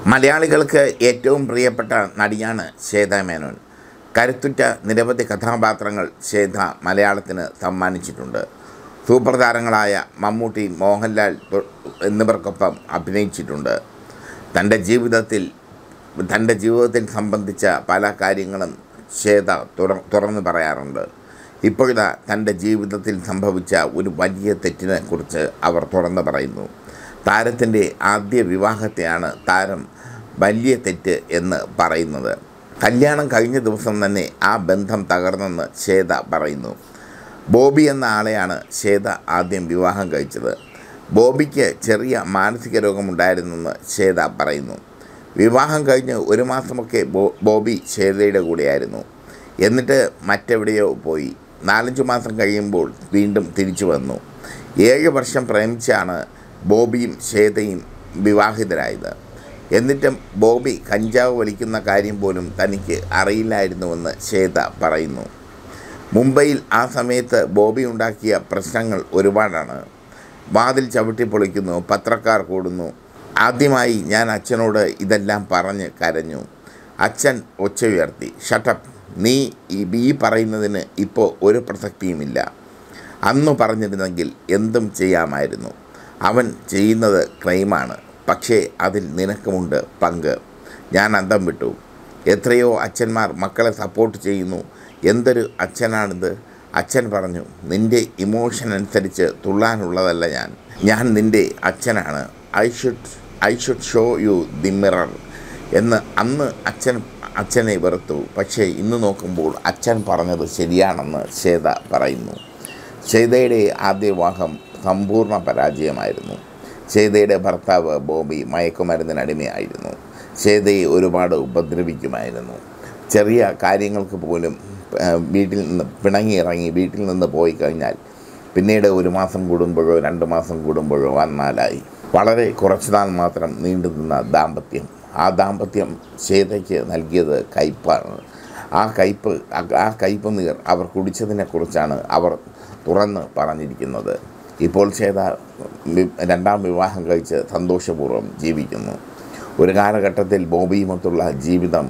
മലയാളികൾക്ക് ഏറ്റവും പ്രിയപ്പെട്ട നടിയാണ് ശ്വേത മേനോൻ കരുത്തുറ്റ നിരവധി കഥാപാത്രങ്ങൾ ശ്വേത മലയാളത്തിന് സമ്മാനിച്ചിട്ടുണ്ട് സൂപ്പർ താരങ്ങളായ മമ്മൂട്ടി മോഹൻലാൽ തു- എന്നിവർക്കൊപ്പം അഭിനയിച്ചിട്ടുണ്ട് തൻ്റെ ജീവിതത്തിൽ തൻ്റെ ജീവിതത്തിൽ സംബന്ധിച്ച പല കാര്യങ്ങളും ശ്വേത തുറ തുറന്നു പറയാറുണ്ട് ഇപ്പോഴിതാ തൻ്റെ ജീവിതത്തിൽ സംഭവിച്ച ഒരു വലിയ തെറ്റിനെ കുറിച്ച് അവർ തുറന്നു പറയുന്നു താരത്തിൻ്റെ ആദ്യ വിവാഹത്തെയാണ് താരം വലിയ തെറ്റ് എന്ന് പറയുന്നത് കല്യാണം കഴിഞ്ഞ ദിവസം തന്നെ ആ ബന്ധം തകർന്നെന്ന് ശ്വേത പറയുന്നു ബോബി എന്ന ആളെയാണ് ശ്വേത ആദ്യം വിവാഹം കഴിച്ചത് ബോബിക്ക് ചെറിയ മാനസിക രോഗമുണ്ടായിരുന്നെന്ന് ശ്വേത പറയുന്നു വിവാഹം കഴിഞ്ഞ് ഒരു മാസമൊക്കെ ബോ ബോബി ശ്വേതയുടെ കൂടെയായിരുന്നു എന്നിട്ട് മറ്റെവിടെയോ പോയി നാലഞ്ച് മാസം കഴിയുമ്പോൾ വീണ്ടും തിരിച്ചു വന്നു ഏഴ് വർഷം പ്രേമിച്ചാണ് ബോബിയും ശ്വേതയും വിവാഹിതരായത് എന്നിട്ടും ബോബി കഞ്ചാവ് വലിക്കുന്ന കാര്യം പോലും തനിക്ക് അറിയില്ലായിരുന്നുവെന്ന് ശ്വേത പറയുന്നു മുംബൈയിൽ ആ സമയത്ത് ബോബി ഉണ്ടാക്കിയ പ്രശ്നങ്ങൾ ഒരുപാടാണ് വാതിൽ ചവിട്ടി പൊളിക്കുന്നു പത്രക്കാർ കൂടുന്നു ആദ്യമായി ഞാൻ അച്ഛനോട് ഇതെല്ലാം പറഞ്ഞ് കരഞ്ഞു അച്ഛൻ ഒച്ച ഉയർത്തി ഷട്ടപ്പ് നീ ഈ ഈ പറയുന്നതിന് ഇപ്പോൾ ഒരു പ്രസക്തിയുമില്ല അന്ന് പറഞ്ഞിരുന്നെങ്കിൽ എന്തും ചെയ്യാമായിരുന്നു അവൻ ചെയ്യുന്നത് ക്രൈമാണ് പക്ഷേ അതിൽ നിനക്കുമുണ്ട് പങ്ക് ഞാൻ അന്തം വിട്ടു എത്രയോ അച്ഛന്മാർ മക്കളെ സപ്പോർട്ട് ചെയ്യുന്നു എന്തൊരു അച്ഛനാണിത് അച്ഛൻ പറഞ്ഞു നിൻ്റെ ഇമോഷൻ അനുസരിച്ച് തുള്ളാനുള്ളതല്ല ഞാൻ ഞാൻ നിൻ്റെ അച്ഛനാണ് I should I should show you the mirror എന്ന് അന്ന് അച്ഛൻ അച്ഛനെ വെറുത്തു പക്ഷേ ഇന്ന് നോക്കുമ്പോൾ അച്ഛൻ പറഞ്ഞത് ശരിയാണെന്ന് ശ്വേത പറയുന്നു ശ്വേതയുടെ ആദ്യ വിവാഹം സമ്പൂർണ്ണ പരാജയമായിരുന്നു ശ്വേതയുടെ ഭർത്താവ് ബോബി മയക്കുമരുന്നിനടിമയായിരുന്നു ശ്വേതയെ ഒരുപാട് ഉപദ്രവിക്കുമായിരുന്നു ചെറിയ കാര്യങ്ങൾക്ക് പോലും ആ, വീട്ടിൽ നിന്ന് പിണങ്ങിയിറങ്ങി വീട്ടിൽ നിന്ന് പോയി കഴിഞ്ഞാൽ പിന്നീട് ഒരു മാസം കൂടുമ്പോഴോ രണ്ട് മാസം കൂടുമ്പോഴോ വന്നാലായി വളരെ കുറച്ചു നാൾ മാത്രം നീണ്ടു നിന്ന ദാമ്പത്യം ആ ദാമ്പത്യം ശ്വേതയ്ക്ക് നൽകിയത് കയ്പാണ് ആ കയ്പ് ആ- ആ കയ്പ് നീർ അവർ കുടിച്ചതിനെക്കുറിച്ചാണ് അവർ തുറന്ന് പറഞ്ഞിരിക്കുന്നത് ഇപ്പോൾ ശ്വേത വി- രണ്ടാം വിവാഹം കഴിച്ച് സന്തോഷപൂർവ്വം ജീവിക്കുന്നു ഒരു കാലഘട്ടത്തിൽ ബോബിയുമൊത്തുള്ള ജീവിതം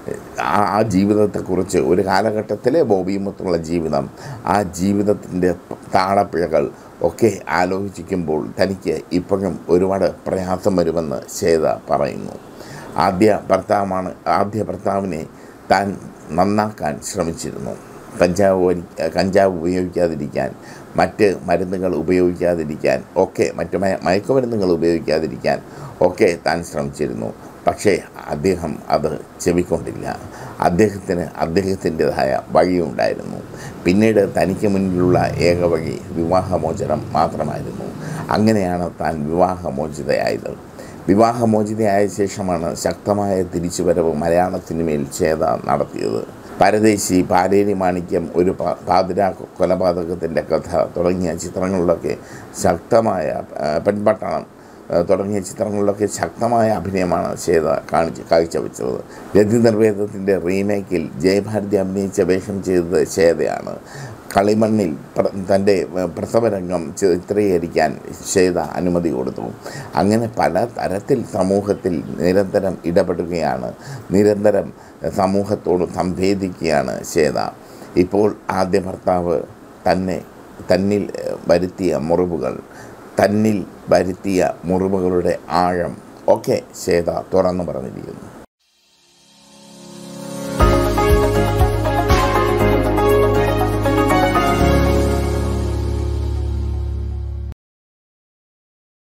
ആ ആ ജീവിതത്തെക്കുറിച്ച് ഒരു കാലഘട്ടത്തിലെ ബോബിയുമൊത്തുള്ള ജീവിതം ആ ജീവിതത്തിൻ്റെ താളപ്പിഴകൾ ഒക്കെ ആലോചിക്കുമ്പോൾ തനിക്ക് ഇപ്പോഴും ഒരുപാട് പ്രയാസം വരുമെന്ന് ശ്വേത പറയുന്നു ആദ്യ ഭർത്താവാണ് ആദ്യ ഭർത്താവിനെ താൻ നന്നാക്കാൻ ശ്രമിച്ചിരുന്നു കഞ്ചാവ് വലി കഞ്ചാവ് ഉപയോഗിക്കാതിരിക്കാൻ മറ്റ് മരുന്നുകൾ ഉപയോഗിക്കാതിരിക്കാൻ ഒക്കെ മറ്റ് മയ മയക്കുമരുന്നുകൾ ഉപയോഗിക്കാതിരിക്കാൻ ഒക്കെ താൻ ശ്രമിച്ചിരുന്നു പക്ഷേ അദ്ദേഹം അത് ചെവിക്കൊണ്ടില്ല അദ്ദേഹത്തിന് അദ്ദേഹത്തിൻ്റെതായ വഴിയുണ്ടായിരുന്നു പിന്നീട് തനിക്ക് മുന്നിലുള്ള ഏക വഴി വിവാഹമോചനം മാത്രമായിരുന്നു അങ്ങനെയാണ് താൻ വിവാഹമോചിതയായത് വിവാഹമോചിതയായ ശേഷമാണ് ശക്തമായ തിരിച്ചുവരവ് മലയാള സിനിമയിൽ ഛേദ നടത്തിയത് പരദേശി പാലേരി മാണിക്യം ഒരു പ- പാതിരാ കൊലപാതകത്തിൻ്റെ കഥ തുടങ്ങിയ ചിത്രങ്ങളിലൊക്കെ ശക്തമായ ആ, പെൺപട്ടണം ആ, തുടങ്ങിയ ചിത്രങ്ങളിലൊക്കെ ശക്തമായ അഭിനയമാണ് ശ്വേത കാണിച്ച് കാഴ്ചവെച്ചത് രതി നിർവേദത്തിൻ്റെ റീമേക്കിൽ ജയഭാരതി അഭിനയിച്ച വേഷം ചെയ്തത് ശ്വേതയാണ് കളിമണ്ണിൽ പ്ര- തൻ്റെ ഏഹ്, പ്രസവരംഗം ചിത്രീകരിക്കാൻ ശ്വേത അനുമതി കൊടുത്തു അങ്ങനെ പല തരത്തിൽ സമൂഹത്തിൽ നിരന്തരം ഇടപെടുകയാണ് നിരന്തരം സമൂഹത്തോട് സംവേദിക്കുകയാണ് ശ്വേത ഇപ്പോൾ ആദ്യ ഭർത്താവ് തന്നെ തന്നിൽ ഏഹ്, വരുത്തിയ മുറിവുകൾ തന്നിൽ വരുത്തിയ മുറിവുകളുടെ ആഴം ഒക്കെ ശ്വേത തുറന്നു പറഞ്ഞിരിക്കുന്നു